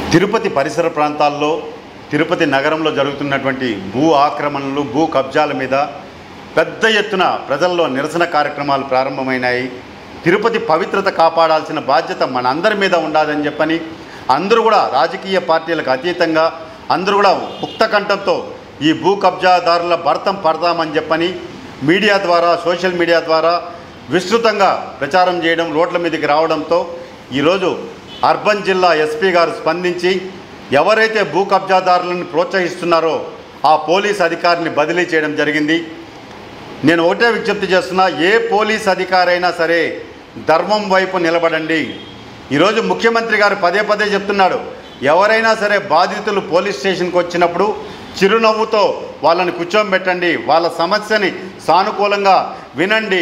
తిరుపతి పరిసర ప్రాంతాల్లో తిరుపతి నగరంలో జరుగుతున్నటువంటి భూ ఆక్రమణలు భూ కబ్జాల మీద పెద్ద ఎత్తున ప్రజల్లో నిరసన కార్యక్రమాలు ప్రారంభమైనాయి తిరుపతి పవిత్రత కాపాడాల్సిన బాధ్యత మనందరి మీద ఉండాలని చెప్పని అందరూ కూడా రాజకీయ పార్టీలకు అతీతంగా అందరూ కూడా ముక్త కంఠంతో ఈ భూ కబ్జాదారుల భర్తం పడతామని చెప్పని మీడియా ద్వారా సోషల్ మీడియా ద్వారా విస్తృతంగా ప్రచారం చేయడం రోడ్ల మీదకి రావడంతో ఈరోజు అర్బన్ జిల్లా ఎస్పీ గారు స్పందించి ఎవరైతే భూ కబ్జాదారులను ప్రోత్సహిస్తున్నారో ఆ పోలీస్ అధికారిని బదిలీ చేయడం జరిగింది నేను ఒకటే విజ్ఞప్తి చేస్తున్నా ఏ పోలీస్ అధికారైనా సరే ధర్మం వైపు నిలబడండి ఈరోజు ముఖ్యమంత్రి గారు పదే పదే చెప్తున్నాడు ఎవరైనా సరే బాధితులు పోలీస్ స్టేషన్కి వచ్చినప్పుడు చిరునవ్వుతో వాళ్ళని కూర్చోబెట్టండి వాళ్ళ సమస్యని సానుకూలంగా వినండి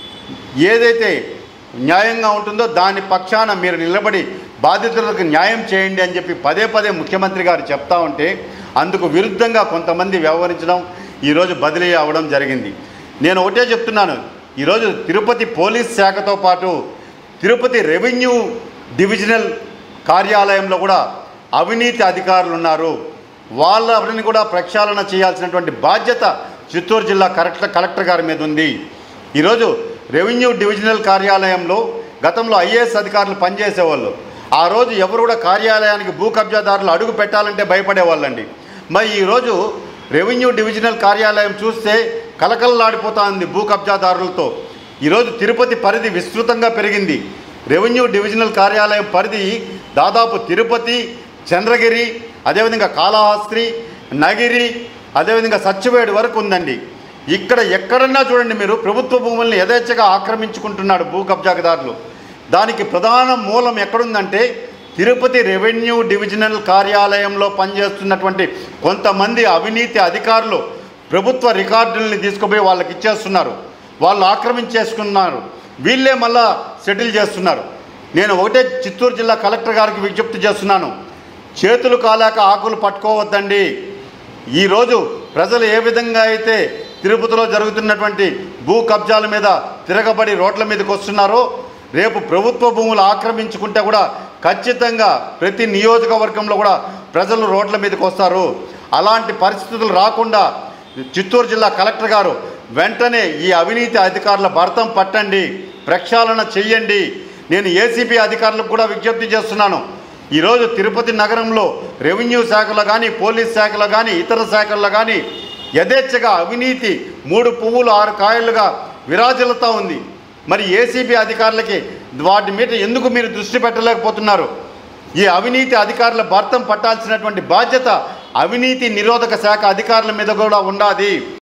ఏదైతే న్యాయంగా ఉంటుందో దాని పక్షాన మీరు నిలబడి బాధితులకు న్యాయం చేయండి అని చెప్పి పదే పదే ముఖ్యమంత్రి గారు చెప్తా ఉంటే అందుకు విరుద్ధంగా కొంతమంది వ్యవహరించడం ఈరోజు బదిలీ అవ్వడం జరిగింది నేను ఒకటే చెప్తున్నాను ఈరోజు తిరుపతి పోలీస్ శాఖతో పాటు తిరుపతి రెవెన్యూ డివిజనల్ కార్యాలయంలో కూడా అవినీతి అధికారులు ఉన్నారు వాళ్ళని కూడా ప్రక్షాళన చేయాల్సినటువంటి బాధ్యత చిత్తూరు జిల్లా కలెక్టర్ కలెక్టర్ గారి మీద ఉంది ఈరోజు రెవెన్యూ డివిజనల్ కార్యాలయంలో గతంలో ఐఏఎస్ అధికారులు పనిచేసేవాళ్ళు ఆ రోజు ఎవరు కూడా కార్యాలయానికి భూ కబ్జాదారులు అడుగు పెట్టాలంటే భయపడేవాళ్ళండి మరి ఈరోజు రెవెన్యూ డివిజనల్ కార్యాలయం చూస్తే కలకలలాడిపోతా ఉంది భూ కబ్జాదారులతో ఈరోజు తిరుపతి పరిధి విస్తృతంగా పెరిగింది రెవెన్యూ డివిజనల్ కార్యాలయం పరిధి దాదాపు తిరుపతి చంద్రగిరి అదేవిధంగా కాళహస్త్రి నగిరి అదేవిధంగా సత్యవేడు వరకు ఉందండి ఇక్కడ ఎక్కడన్నా చూడండి మీరు ప్రభుత్వ భూముల్ని యథేచ్ఛగా ఆక్రమించుకుంటున్నాడు భూ కబ్జాదారులు దానికి ప్రధాన మూలం ఎక్కడుందంటే తిరుపతి రెవెన్యూ డివిజనల్ కార్యాలయంలో పనిచేస్తున్నటువంటి కొంతమంది అవినీతి అధికారులు ప్రభుత్వ రికార్డుల్ని తీసుకుపోయి వాళ్ళకి ఇచ్చేస్తున్నారు వాళ్ళు ఆక్రమించేసుకున్నారు వీళ్ళే మళ్ళా సెటిల్ చేస్తున్నారు నేను ఒకటే చిత్తూరు జిల్లా కలెక్టర్ గారికి విజ్ఞప్తి చేస్తున్నాను చేతులు కాలాక ఆకులు పట్టుకోవద్దండి ఈరోజు ప్రజలు ఏ విధంగా అయితే తిరుపతిలో జరుగుతున్నటువంటి భూ కబ్జాల మీద తిరగబడి రోడ్ల మీదకి వస్తున్నారో రేపు ప్రభుత్వ భూములు ఆక్రమించుకుంటే కూడా ఖచ్చితంగా ప్రతి నియోజకవర్గంలో కూడా ప్రజలు రోడ్ల మీదకి వస్తారు అలాంటి పరిస్థితులు రాకుండా చిత్తూరు జిల్లా కలెక్టర్ గారు వెంటనే ఈ అవినీతి అధికారుల భర్తం పట్టండి ప్రక్షాళన చెయ్యండి నేను ఏసీబీ అధికారులకు కూడా విజ్ఞప్తి చేస్తున్నాను ఈరోజు తిరుపతి నగరంలో రెవెన్యూ శాఖలో కానీ పోలీస్ శాఖలో కానీ ఇతర శాఖల్లో కానీ యథేచ్ఛగా అవినీతి మూడు పువ్వులు ఆరు కాయలుగా విరాజిల్లుతూ ఉంది మరి ఏసీబీ అధికారులకి వాటి మీద ఎందుకు మీరు దృష్టి పెట్టలేకపోతున్నారు ఈ అవినీతి అధికారుల భర్తం పట్టాల్సినటువంటి బాధ్యత అవినీతి నిరోధక శాఖ అధికారుల మీద కూడా ఉండాలి